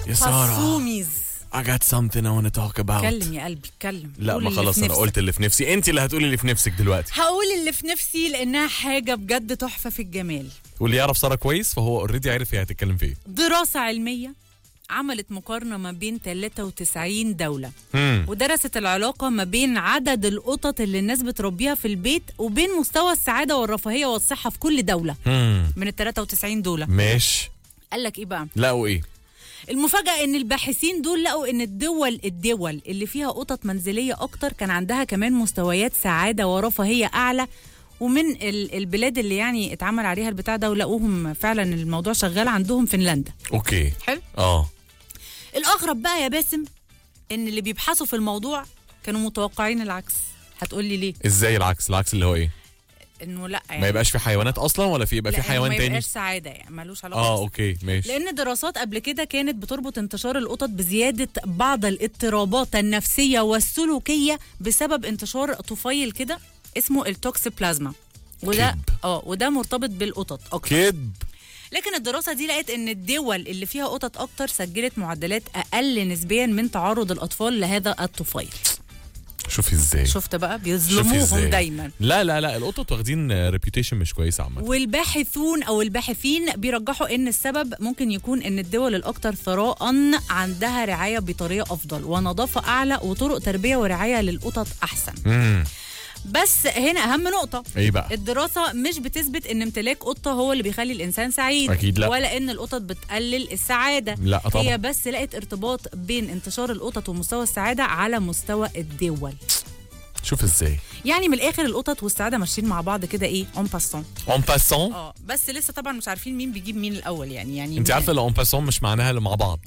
يا ساره خصوميز I got something I want to talk about اتكلم يا قلبي اتكلم لا قول ما اللي خلاص في انا نفسك. قلت اللي في نفسي انت اللي هتقولي اللي في نفسك دلوقتي هقول اللي في نفسي لانها حاجه بجد تحفه في الجمال واللي يعرف ساره كويس فهو اوريدي عارف هي هتتكلم في ايه دراسه علميه عملت مقارنه ما بين 93 دوله مم. ودرست العلاقه ما بين عدد القطط اللي الناس بتربيها في البيت وبين مستوى السعاده والرفاهيه والصحه في كل دوله مم. من ال 93 دول ماشي قال لك ايه بقى لقوا ايه المفاجاه ان الباحثين دول لقوا ان الدول الدول اللي فيها قطط منزليه اكتر كان عندها كمان مستويات سعاده ورفاهيه اعلى ومن ال- البلاد اللي يعني اتعمل عليها البتاع ده ولقوهم فعلا الموضوع شغال عندهم فنلندا اوكي حلو اه الاغرب بقى يا باسم ان اللي بيبحثوا في الموضوع كانوا متوقعين العكس هتقولي ليه ازاي العكس العكس اللي هو ايه انه لا يعني ما يبقاش في حيوانات اصلا ولا في يبقى لا، في إنه حيوان ما تاني يبقاش سعاده يعني ملوش علاقه اه بس. اوكي ماشي لان دراسات قبل كده كانت بتربط انتشار القطط بزياده بعض الاضطرابات النفسيه والسلوكيه بسبب انتشار طفيل كده اسمه التوكسيبلازما وده كذب. اه وده مرتبط بالقطط اكتر كذب لكن الدراسه دي لقت ان الدول اللي فيها قطط اكتر سجلت معدلات اقل نسبيا من تعرض الاطفال لهذا الطفيل شوفي ازاي شفت بقى شوفي بيظلموهم ازاي دايما لا لا لا القطط واخدين ريبيوتيشن مش كويسه عامه والباحثون او الباحثين بيرجحوا ان السبب ممكن يكون ان الدول الاكثر ثراء عندها رعايه بطريقه افضل ونظافه اعلى وطرق تربيه ورعايه للقطط احسن امم بس هنا اهم نقطه ايه بقى الدراسة مش بتثبت ان امتلاك قطة هو اللي بيخلي الانسان سعيد أكيد لا. ولا ان القطط بتقلل السعادة لا طبعا هي بس لقت ارتباط بين انتشار القطط ومستوى السعادة على مستوى الدول شوف ازاي يعني من الاخر القطط والسعادة ماشيين مع بعض كده ايه اون باسون اون باسون اه بس لسه طبعا مش عارفين مين بيجيب مين الاول يعني يعني انت عارفه الاون باسون مش معناها اللي مع بعض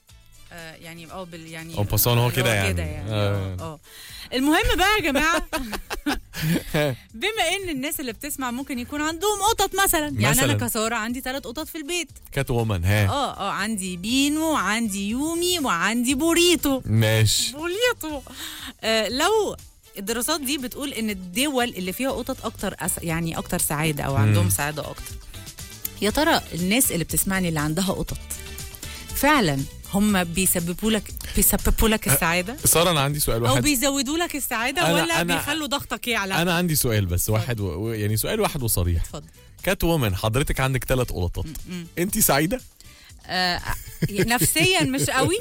آه يعني اه بال يعني En passant هو اللي كده يعني. كده يعني آه. اه اه المهم بقى يا جماعه بما ان الناس اللي بتسمع ممكن يكون عندهم قطط مثلا يعني مثلاً. انا كساره عندي ثلاث قطط في البيت كات وومن ها اه اه عندي بينو وعندي يومي وعندي بوريتو ماشي بوريتو آه لو الدراسات دي بتقول ان الدول اللي فيها قطط اكتر أس... يعني اكتر سعاده او عندهم سعاده اكتر يا ترى الناس اللي بتسمعني اللي عندها قطط فعلا هم بيسببوا لك بيسببوا لك السعاده ساره انا عندي سؤال او واحد بيزودوا لك السعاده أنا- ولا أنا- بيخلوا ضغطك يعلى انا عندي سؤال بس واحد و... و- يعني سؤال واحد وصريح اتفضل كات وومن حضرتك عندك ثلاث قطط انت سعيده آه نفسيا مش قوي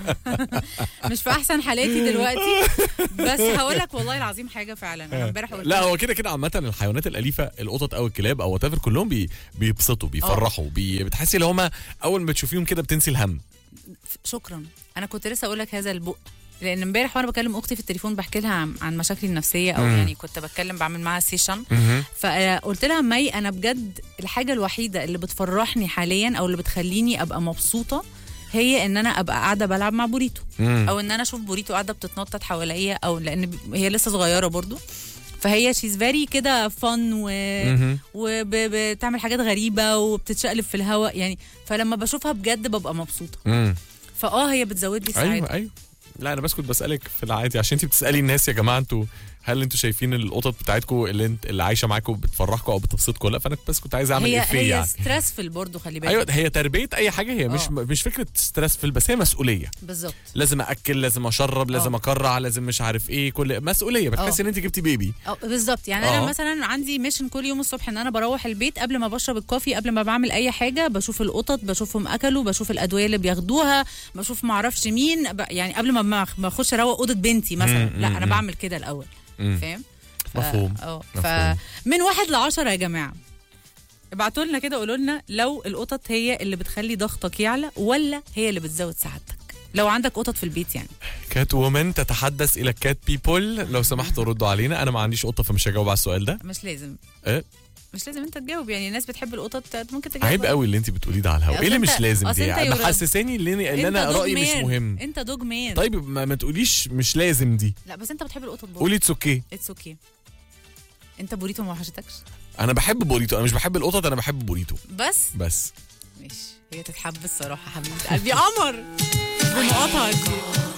مش في احسن حالاتي دلوقتي بس هقول لك والله العظيم حاجه فعلا انا امبارح قلت لا هو كده كده عامة الحيوانات الأليفة القطط أو الكلاب أو وات كلهم بي بيبسطوا بيفرحوا بي بتحسي ان هما أول ما تشوفيهم كده بتنسي الهم شكرا انا كنت لسه اقول لك هذا البق لان امبارح وانا بكلم اختي في التليفون بحكي لها عن, عن مشاكلي النفسيه او مم. يعني كنت بتكلم بعمل معاها سيشن فقلت لها مي انا بجد الحاجه الوحيده اللي بتفرحني حاليا او اللي بتخليني ابقى مبسوطه هي ان انا ابقى قاعده بلعب مع بوريتو مم. او ان انا اشوف بوريتو قاعده بتتنطط حواليا او لان ب- هي لسه صغيره برضو فهي شيز فيري كده فن و... مهم. وبتعمل حاجات غريبه وبتتشقلب في الهواء يعني فلما بشوفها بجد ببقى مبسوطه مم. فاه هي بتزود لي سعاده أيوه أيوه لا أنا بس كنت بسألك في العادي عشان أنت بتسألي الناس يا جماعة أنتوا هل أنتوا شايفين القطط بتاعتكم اللي انت اللي عايشة معاكم بتفرحكم أو بتبسطكم ولا فأنا بس كنت عايز أعمل هي إفيه هي يعني ستريسفل برضو خلي بالك ايوه هي تربيه اي حاجه هي مش آه. مش فكره ستريسفل بس هي مسؤوليه بالظبط لازم اكل لازم اشرب لازم آه. اكرع لازم مش عارف ايه كل مسؤوليه بتحسي آه. ان انت جبتي بيبي أو بالظبط يعني آه. انا مثلا عندي ميشن كل يوم الصبح ان انا بروح البيت قبل ما بشرب الكوفي قبل ما بعمل اي حاجه بشوف القطط بشوفهم اكلوا بشوف الادويه اللي بياخدوها بشوف ما اعرفش مين ب... يعني قبل ما ما ما اخش اروق اوضه بنتي مثلا مم، لا مم، انا مم. بعمل كده الاول مم. فاهم ف- مفهوم. اه مفهوم. فمن واحد لعشرة يا جماعه ابعتوا لنا كده قولوا لنا لو القطط هي اللي بتخلي ضغطك يعلى ولا هي اللي بتزود سعادتك لو عندك قطط في البيت يعني كات وومن تتحدث الى كات بيبول لو سمحتوا ردوا علينا انا ما عنديش قطه فمش هجاوب على السؤال ده مش لازم إيه؟ مش لازم انت تجاوب يعني الناس بتحب القطط ممكن تجاوب عيب قوي اللي انت بتقوليه ده على الهواء أصل ايه اللي أنت- مش لازم أصل دي أنت يورا- محسساني اللي, اللي انت انا دوج رايي مش مان. مهم انت دوج مان طيب ما, ما تقوليش مش لازم دي لا بس انت بتحب القطط برضه قولي اتس اوكي اتس اوكي انت بوريتو ما وحشتكش انا بحب بوريتو انا مش بحب القطط انا بحب بوريتو بس بس ماشي هي تتحب الصراحه حبيبه قلبي قمر بنقطها دي